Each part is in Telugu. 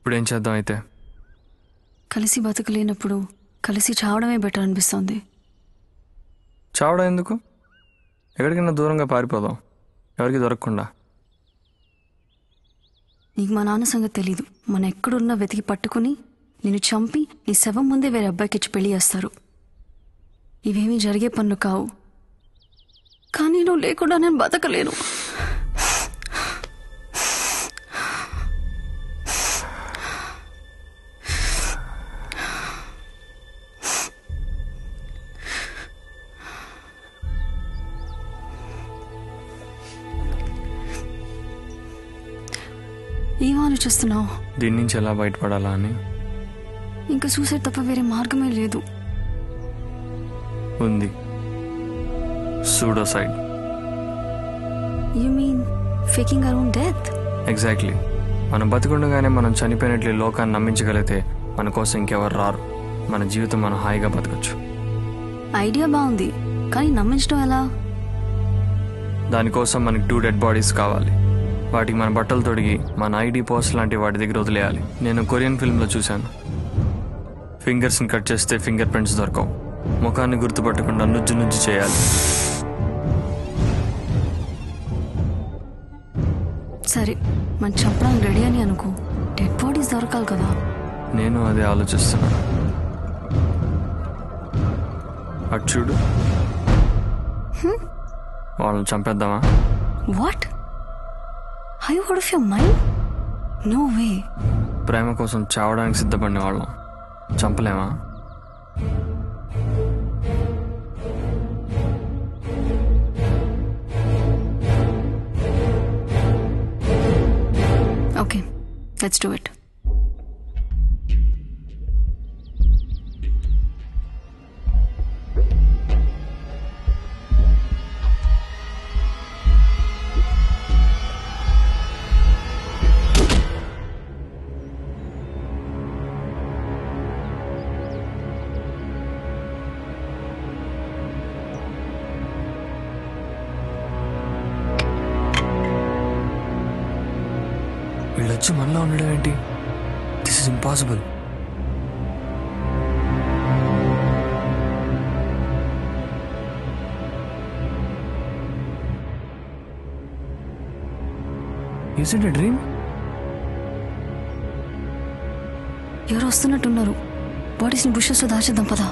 ఇప్పుడు ఏం చేద్దాం అయితే కలిసి బతకలేనప్పుడు కలిసి చావడమే బెటర్ అనిపిస్తోంది చావడం ఎందుకు ఎక్కడికైనా దూరంగా పారిపోదాం ఎవరికి దొరకకుండా నీకు మా నాన్న సంగతి తెలీదు మన ఎక్కడున్నా వెతికి పట్టుకుని నిన్ను చంపి నీ శవం ముందే వేరే అబ్బాయికి ఇచ్చి పెళ్లి చేస్తారు ఇవేమీ జరిగే పనులు కావు కానీ నువ్వు లేకుండా నేను బతకలేను ఏం ఆలోచిస్తున్నావు దీని నుంచి ఎలా బయటపడాలా అని ఇంకా సూసైడ్ తప్ప వేరే మార్గమే లేదు ఉంది pseudocide you mean faking our own death exactly మనం బతికుండగానే మనం చనిపోయినట్లు ఈ లోకాన్ని నమ్మించగలిగితే మన కోసం ఇంకెవరు రారు మన జీవితం మనం హాయిగా బతకచ్చు ఐడియా బాగుంది కానీ నమ్మించడం ఎలా దానికోసం మనకి టూ డెడ్ బాడీస్ కావాలి వాటికి మన బట్టలు తొడిగి మన ఐడి పోస్ట్ లాంటి వాటి దగ్గర వదిలేయాలి నేను కొరియన్ ఫిల్మ్లో చూశాను ఫింగర్స్ని కట్ చేస్తే ఫింగర్ ప్రింట్స్ దొరకవు ముఖాన్ని గుర్తుపట్టకుండా నుజ్జు నుజ్జు చేయాలి సరే మనం చంపడానికి రెడీ అని అనుకో డెడ్ బాడీస్ దొరకాలి కదా నేను అదే ఆలోచిస్తున్నాను అటు చూడు వాళ్ళని చంపేద్దామా వాట్ హై out of your mind no way ప్రేమ కోసం చావడానికి సిద్ధపడిన వాళ్ళం చంపలేమా ఓకే లెట్స్ డూ ఇట్ వీళ్ళొచ్చి మనలో ఉండడం ఏంటి this is impossible is it dream ఎవరు వస్తున్నట్టున్నారు బాడీస్ని బుషెస్లో దాచేద్దాం పదా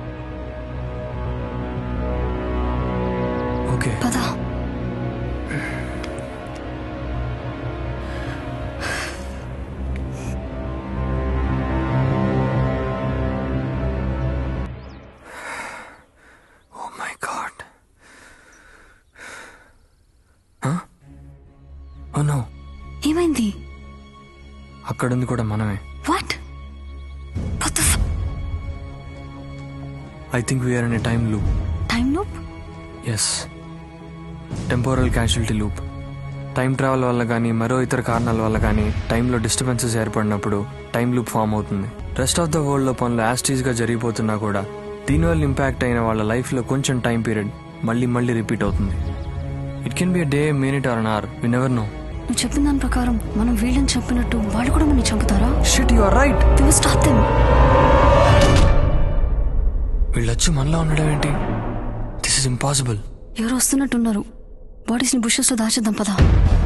ఓకే పదా oh my god oh no ఏమైంది అక్కడుంది కూడా మనమే what what the I think we're in a time loop time loop yes temporal causality loop time travel వల్ల కానీ మరో ఇతర కారణాల వల్ల కానీ టైంలో డిస్టర్బెన్సెస్ ఏర్పడినప్పుడు టైం లూప్ ఫామ్ అవుతుంది రెస్ట్ ఆఫ్ ద వరల్డ్లో పనులు యాస్టీస్గా జరిగిపోతున్నా కూడా దీనివల్ల ఇంపాక్ట్ అయిన వాళ్ళ లైఫ్లో కొంచెం టైం పీరియడ్ మళ్ళీ మళ్ళీ రిపీట్ అవుతుంది it can be day minute or an hour we never know నువ్వు చెప్పిన దాని ప్రకారం మనం వీళ్ళని చంపినట్టు వాళ్ళు కూడా మనం చంపుతారా shit you are right we will stop them వీళ్ళొచ్చి మనలో ఉండడం ఏంటి దిస్ ఇస్ ఇంపాసిబుల్ ఎవరు వస్తున్నట్టున్నారు బాడీస్ని బుషెస్లో దాచేద్దాం పదా